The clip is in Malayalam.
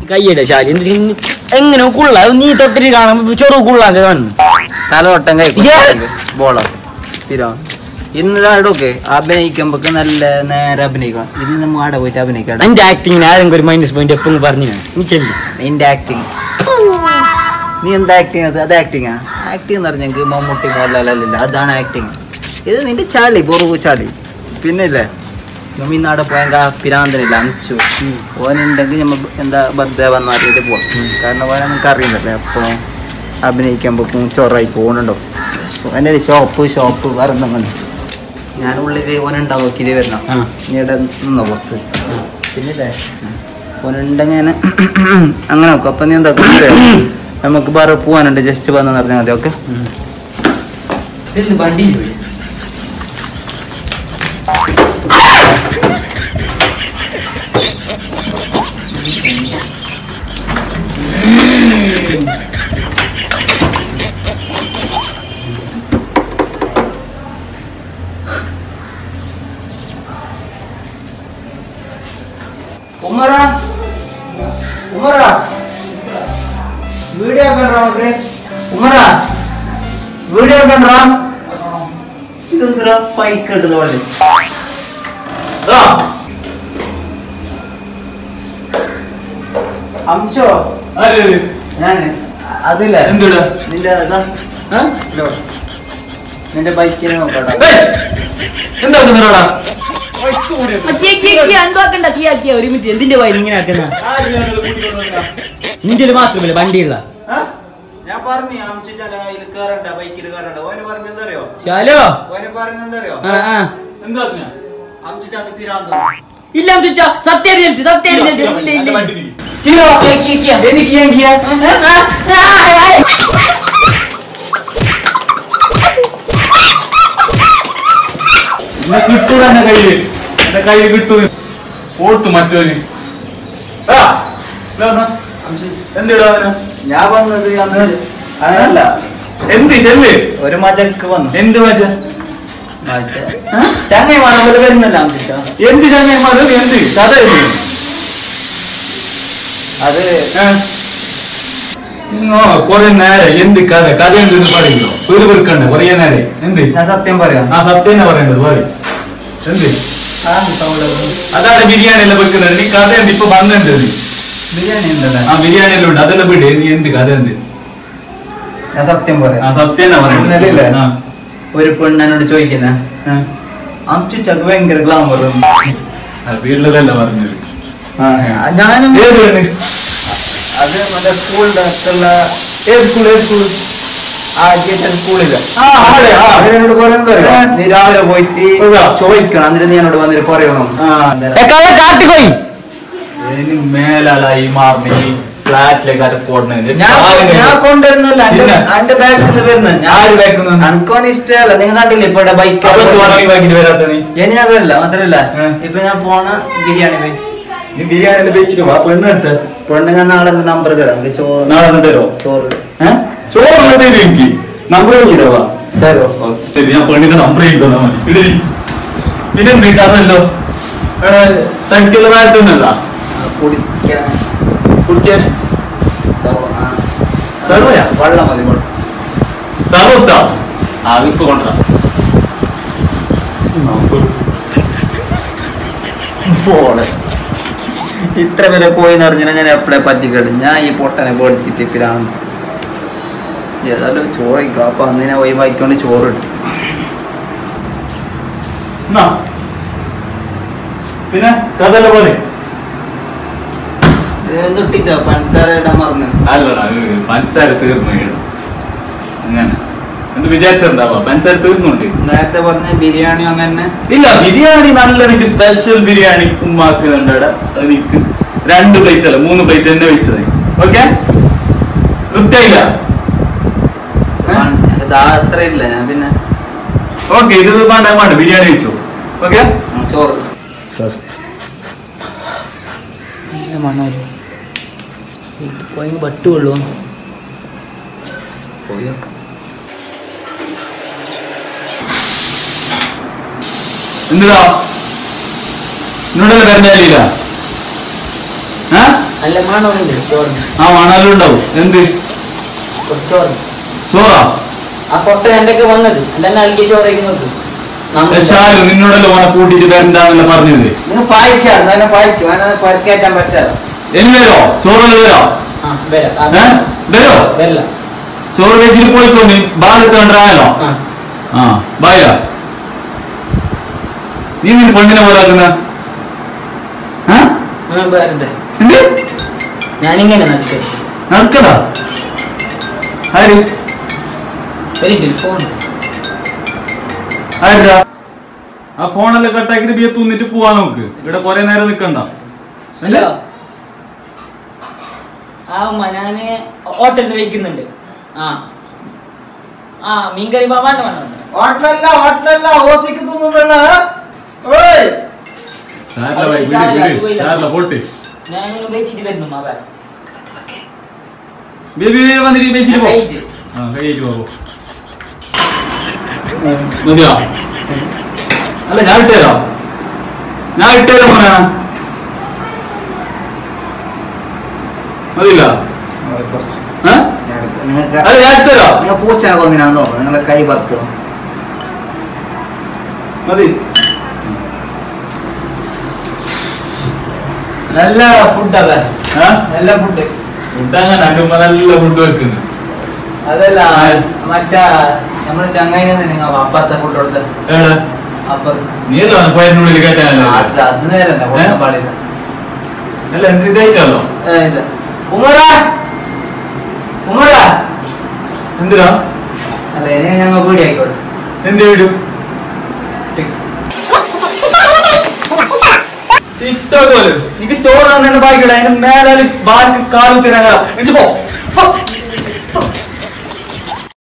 കയ്യട ശാലി എന്ത് ചെയ്യ- എങ്ങനെ കുള്ള നീ തൊട്ടിട്ട് കാണാൻ ചെറു കുള്ളാങ്ക കാണുന്നു തലവട്ടം കൈ ഏ? ബോള സ്ഥിരം ഇന്ന് ഇടൊക്കെ അഭിനയിക്കുമ്പോ നല്ല നേരെ അഭിനയിക്കണം ഇന്ന് നമ്മ ആടെ പോയിട്ട് അഭിനയിക്കാം എന്റെ ആക്ടിങ്ങിന് ആരെങ്കിലും ഒരു മൈനസ് പോയിന്റ് എപ്പോഴും പറഞ്ഞു നീ ചെല്ലു നിന്റെ ആക്ടിങ് നീ എന്താ ആക്ടിങ് അത് അത് ആക്ടിങ്ങാ ആക്ടിങ് എന്ന് പറഞ്ഞെങ്കിൽ മമ്മൂട്ടി മോഹൻലാലല്ല അതാണ് ആക്ടിങ് ഇത് നിന്റെ ചാളി ബോറു ചാളി പിന്നെ ഇല്ലേ നമ്മ ഇന്നാടെ പോയെങ്കിൽ ആ പിരാന്തനില്ല അഞ്ചു ഓനുണ്ടെങ്കിൽ നമ്മ എന്താ ബർത്ത്ഡേ വന്നാറിയിട്ട് പോവാം കാരണം ഓനെ നിങ്ങൾക്ക് അറിയുന്നില്ലേ എപ്പോഴും അഭിനയിക്കുമ്പോഴേക്കും ചൊറായി പോകുന്നുണ്ടോ എൻ്റെ ഒരു ഷോപ്പ് ഷോപ്പ് വേറെ എന്തെങ്കിലും ഞാൻ ഉള്ളിൽ ഓനുണ്ടാവും നോക്കിയത് വരണം ആ. നീ ഇവിടെ നിന്നോ പുറത്ത് പിന്നില്ലേ ഓനുണ്ടെങ്കിൽ ഞാൻ അങ്ങനെ നോക്കും അപ്പം നീ എന്താ നമുക്ക് വേറെ പോവാനുണ്ട് ജസ്റ്റ് വന്നു പറഞ്ഞാൽ മതി ഓക്കെ വണ്ടി ഉമ്മറ ഉമ്മറ വീഡിയോ കണ്ടാ നമുക്ക് ഉമ്മറ വീഡിയോ കണ്ടാ ഇതെന്താ പൈക്ക് ഇടുന്ന പോലെ അംശോ ഞാൻ അതില്ല എന്തുടാ? നിന്റെ അതാ ആ? ഇല്ലോ. നിന്റെ ബൈക്കിനെ നോക്കട്ടാ എന്താക്കുന്നടാ എന്താക്കണ്ട കിയാ കിയാ ഒരു മിനിറ്റ് എന്തിന്റെ വായി ഇങ്ങനെ ആക്കുന്ന നിന്റെ ഒരു മാത്രമല്ല വണ്ടിയുള്ള ഞാൻ പറഞ്ഞു അംശ ചില അതിൽ കയറണ്ട ബൈക്കിൽ കയറണ്ട ഓന് പറഞ്ഞെന്താ അറിയോ ശാലോ ഓന് പറഞ്ഞെന്താ അറിയോ ആ ആ എന്താ അംശ ചാക്ക് പിരാന്ത് ഇല്ല ചുച്ച സത്യം അറിയരുത്, സത്യം അറിയരുത്. ഇല്ല ഇല്ല എനിക്ക് ഞാൻ കിയാ എന്നെ കിട്ടൂല എന്റെ കയ്യില് എന്റെ കയ്യിൽ കിട്ടൂ ഓർത്തു മറ്റോന് ആ, ഇല്ല വന്നോ. എന്തിടാ അവന്? ഞാൻ വന്നത് അംശ അതല്ല എന്ത് ചെല്ല് ഒരു മജക്ക് വന്നു എന്ത് മജ ചങ്ങായി പോലെ വരുന്നില്ല അംശ എന്ത് ചങ്ങന്മാർ എന്ത് കഥ എന്ത് അത് ഓ കൊറേ നേരം എന്ത് കഥ കഥ എന്ത് പറയുന്നു ഒരു വെറുക്കണ്ട കൊറേ നേരം എന്ത് ഞാൻ സത്യം പറയാം ആ സത്യം തന്നെ പറയേണ്ടത് പറയും എന്ത് അതാണ് ബിരിയാണി എല്ലാം വെക്കുന്നത് നീ കഥ എന്ത് ഇപ്പൊ വന്നിട്ടുണ്ട് നീ. ബിരിയാണി ഉണ്ടല്ലോ ആ ബിരിയാണി എല്ലാം ഉണ്ട് അതെല്ലാം വിട് നീ എന്ത് കഥ എന്ത് ഞാൻ സത്യം ആ പറയാം സത്യം തന്നെ ഇന്നലെയില്ലേ? പറയണ്ടത് ആ, ഒരു പെണ്ണനോട് ചോദിക്കുന്ന ആ. അംശുച്ചക്ക് ഭയങ്കര ഗ്ലാമർ ആ, വീട്ടിലല്ല പറഞ്ഞത് ഞാനും ഏത് പെണ്ണ് അത് മറ്റേ സ്കൂളിന്റെ അടുത്തുള്ള ഏത് സ്കൂൾ ഏത് സ്കൂൾ ആ ടീച്ചർ സ്കൂളില് ആ അവിടെ ആ അതിനോട് പറയുന്നത് അറിയോ? നീ രാവിലെ പോയിട്ട് ഉവ്വ. ചോദിക്കണം എന്നിട്ട് നീ എന്നോട് വന്നിട്ട് പറയണം ആ കാട്ടിപ്പോയി ഇനി മേലാലായി മാറിന് ഈ ഫ്ലാറ്റിലേക്ക് അത് പോടണത് ഞാൻ ഞാൻ കൊണ്ടുവരുന്നല്ല പിന്നെ? എന്റെ ബാക്കിൽ നിന്ന് വരുന്നത് ആര് back ന്ന്? എനിക്കോന് ഇഷ്ടമല്ല നിങ്ങൾ കണ്ടില്ല ഇപ്പൊ ബൈക്ക് അപ്പൊ തോന്നാൻ ബാക്കിട്ട് വരാത്ത നീ ഇനി ഞാൻ വരില്ല മാത്രല്ല ഏ. ഇപ്പൊ ഞാൻ പോണ ബിരിയാണി പോയി നീ ബിരിയാണി വെച്ചിട്ട് വാ പെണ്ണെടുത്ത് പെണ്ണ് ഞാൻ നാളെ നമ്പർ തരാം എനിക്ക് ചോറ് നാളെ ഒന്ന് തരുമോ ചോറ് ചോറ് തരും എനിക്ക് നമ്പർ വാ തരോ ശരി ഞാൻ പെണ്ണിന്റെ നമ്പർ ചെയ്തോ ഇടരി പിന്നെ എന്ത് കഥല്ലോ തനിക്കുള്ള കാര്യത്തൊന്നല്ല കുടിക്കാൻ കുടിക്കാൻ സർവ- ആ. സർവയാ? വെള്ളം മതി വെള്ളം സർവത്താ ആ ഇപ്പൊ കൊണ്ടാ പോളെ ഇത്ര വരെ പോയി പറഞ്ഞാൽ ഞാൻ എപ്പോഴേ പറ്റിക്കളി ഞാൻ ഈ പൊട്ടനെ പേടിച്ചിട്ട് പിരാന്ത് ഏതായാലും ചോറ് അപ്പൊ അന്നിനെ ഒഴിവാക്കിക്കൊണ്ട് ചോറ് ഇട്ടു എന്നാ പിന്നെ കഥല്ല പോലെ എന്തൊട്ടിട്ടോ പഞ്ചസാര ഇടാൻ മറന്നു അല്ലടാ ഇത് പഞ്ചസാര തീർന്നു വീഴും. അങ്ങനെ എന്ത് വിചാരിച്ചിട്ടുണ്ടാവാ പഞ്ചസാര തീർന്നുണ്ട് നേരത്തെ പറഞ്ഞ ബിരിയാണി അങ്ങനെ ഇല്ല ബിരിയാണി നല്ല എനിക്ക് സ്പെഷ്യൽ ബിരിയാണി ഉമ്മാക്കുന്നുണ്ട് ഇവിടെ അത് നിക്ക് രണ്ട് പ്ലേറ്റ് അല്ല മൂന്ന് പ്ലേറ്റ് തന്നെ വെച്ചത് ഓക്കെ തൃപ്തിയായില്ല ഇതാ അത്ര ഇല്ല ഞാൻ പിന്നെ ഓക്കെ ഇത് വേണ്ട വേണ്ട ബിരിയാണി വെച്ചു ഓക്കെ ഉം, ചോറ് നല്ല മണാലോ പോയി വട്ടുകൊള്ളു പോയോക്കാം എന്തിനാ നിന്നോട് വരണ്ടല്ല ഏ നല്ല മണമുണ്ട് ചോറിന് ആ മണലും ഉണ്ടാവും എന്ത് ഒരു ചോറ് ചോറാ ആ കൊട്ട എൻ്റെ ഒക്കെ വന്നത് എൻ്റെ നൽകിയ ചോറ് കഴിക്കുന്നത് ഷാലു നിന്നോടല്ലോ ഓനെ കൂട്ടിട്ട് തരണ്ടാന്നല്ല പറഞ്ഞത് നിങ്ങൾ പായിക്കാണ് അതിനെ പായിക്കും അതിനെ പരിക്കേറ്റാൻ പറ്റാതെ ഇനി വരോ ചോറിൽ വരോ ആ വരാം ആ, ഏ വരോ വരില്ല ചോറ് വെച്ചിട്ട് പോയിക്കോ നീ ഭാഗത്ത് കണ്ടായാലോ ആ ആ ബായ നീ നിന്റെ പെണ്ണിനെ പോലാക്കുന്ന ആ, വരട്ടെ ഞാനിങ്ങനെ നടക്കേ നടക്കടാ ആര് വരിട്ട് ഫോൺ ആരാ ആ ഫോണെല്ലാം കട്ടാക്കിട്ട് ബിയ തൂന്നിട്ട് പോവാ നോക്ക് ഇവിടെ കൊറേ നേരം നിക്കണ്ട ഹലോ ആ ഉമ്മ ഞാന് ഹോട്ടലിൽ വെക്കുന്നുണ്ട് ആ ആ മീൻകറി വേണ്ട വേണ്ട വേണ്ട ഹോട്ടലല്ല ഹോട്ടലല്ല ഓസിക്ക് തോന്നുന്നുണ്ട് ഓയ് സാരല്ല ഭായി, വിട്, വിട്. സാരല്ല, പോട്ടെ ഞാൻ ഇങ്ങനെ വെച്ചിട്ട് വരുന്നു മാവ ബേബി വന്നിട്ട് വെച്ചിട്ട് പോ കഴിയിട്ട്. ആ കഴിയിട്ട് പോ മതിയോ അല്ല ഞാൻ ഇട്ടുതരാം ഞാൻ ഇട്ടുതരാം മോനെ മതിയില്ല ഏ? നിങ്ങൾക്ക് അല്ല ഞാൻ ഇട്ടുതരാം നിങ്ങൾ പൂച്ചനെ കൊന്നിനാന്ന് തോന്നുന്നു നിങ്ങളെ കൈ വറുക്കുന്നു മതി നല്ല ഫുഡല്ലേ ആ നല്ല ഫുഡ് ഫുഡ് അങ്ങനെ എൻ്റെ ഉമ്മ നല്ല ഫുഡ് വെക്കുന്നു അതല്ല മറ്റാ നമ്മള് ചങ്ങായി നിങ്ങൾ അപ്പുറത്തെ ഫുഡ് കൊടുത്ത ഏടാ അപ്പുറത്ത് നീയല്ലോ പോയതിനുള്ളിൽ കേട്ടാലോ അത് അത് നേരം തന്നെ കൊടുക്കാൻ പാടില്ല അല്ല എന്ത് ഇതായിട്ടല്ലോ ഏ, ഇല്ല. ഉമ്മറാ ഉമ്മറാ എന്തിനാ അല്ല ഇനി ഞങ്ങൾ വീടി ആയിക്കോട്ടെ എന്ത് വീടും ടിക്ടോക്ക് പോലെ എനിക്ക് ചോറ് തന്നെ ബാക്കിയുള്ള അതിന്റെ മേലാല് ബാക്കി കാലു തിരങ്ങ എനിക്ക് പോ പോ.